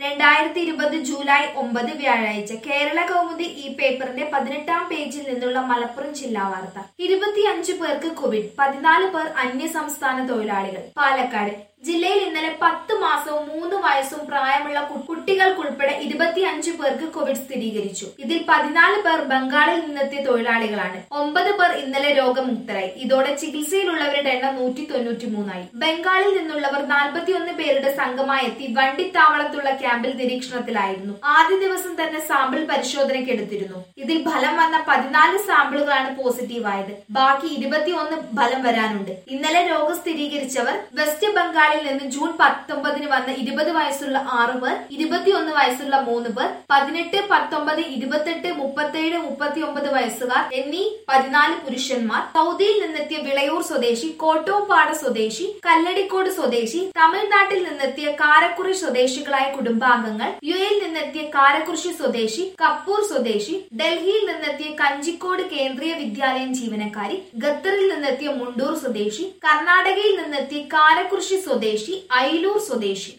രണ്ടായിരത്തി ഇരുപത് ജൂലൈ ഒമ്പത് വ്യാഴാഴ്ച കേരള കൗമുദി ഈ പേപ്പറിന്റെ പതിനെട്ടാം പേജിൽ നിന്നുള്ള മലപ്പുറം ജില്ലാ വാർത്ത ഇരുപത്തിയഞ്ച് പേർക്ക് കോവിഡ് പതിനാല് പേർ അന്യ സംസ്ഥാന തൊഴിലാളികൾ പാലക്കാട് ജില്ലയിൽ ഇന്നലെ പത്ത് മാസവും മൂന്ന് വയസ്സും പ്രായമുള്ള കു- കുട്ടികൾക്കുൾപ്പെടെ ഇരുപത്തിയഞ്ച് പേർക്ക് കോവിഡ് സ്ഥിരീകരിച്ചു ഇതിൽ പതിനാല് പേർ ബംഗാളിൽ നിന്നെത്തിയ തൊഴിലാളികളാണ് ഒമ്പത് പേർ ഇന്നലെ രോഗമുക്തരായി ഇതോടെ ചികിത്സയിലുള്ളവരുടെ എണ്ണം നൂറ്റി തൊണ്ണൂറ്റി മൂന്നായി ബംഗാളിൽ നിന്നുള്ളവർ നാൽപ്പത്തിയൊന്ന് പേരുടെ സംഘമായി എത്തി വണ്ടിത്താവളത്തുള്ള ക്യാമ്പിൽ നിരീക്ഷണത്തിലായിരുന്നു ആദ്യ ദിവസം തന്നെ സാമ്പിൾ പരിശോധനയ്ക്ക് എടുത്തിരുന്നു ഇതിൽ ഫലം വന്ന പതിനാല് സാമ്പിളുകളാണ് പോസിറ്റീവായത് ബാക്കി ഇരുപത്തിയൊന്ന് ഫലം വരാനുണ്ട് ഇന്നലെ രോഗം സ്ഥിരീകരിച്ചവർ വെസ്റ്റ് ബംഗാളിൽ നിന്ന് ജൂൺ പത്തൊമ്പതിന് വന്ന ഇരുപത് വയസ്സുള്ള ആറ് പേർ ഇരുപത്തിയൊന്ന് വയസ്സുള്ള മൂന്ന് പേർ പതിനെട്ട് പത്തൊമ്പത് ഇരുപത്തെട്ട് മുപ്പത്തേഴ് മുപ്പത്തിയൊമ്പത് വയസ്സുകാർ എന്നീ പതിനാല് പുരുഷന്മാർ സൗദിയിൽ നിന്നെത്തിയ വിളയൂർ സ്വദേശി കോട്ടോപ്പാട സ്വദേശി കല്ലടിക്കോട് സ്വദേശി തമിഴ്നാട്ടിൽ നിന്നെത്തിയ കാരക്കുറി സ്വദേശികളായ കുടുംബാംഗങ്ങൾ യു എയിൽ നിന്നെത്തിയ കാരക്കുറിശി സ്വദേശി കപ്പൂർ സ്വദേശി ഡൽഹിയിൽ നിന്നെത്തിയ കഞ്ചിക്കോട് കേന്ദ്രീയ വിദ്യാലയം ജീവനക്കാരി ഖത്തറിൽ നിന്നെത്തിയ മുണ്ടൂർ സ്വദേശി കർണാടകയിൽ നിന്നെത്തിയ കാരക്കുറിശി സ്വദേശി ഐലൂർ സ്വദേശി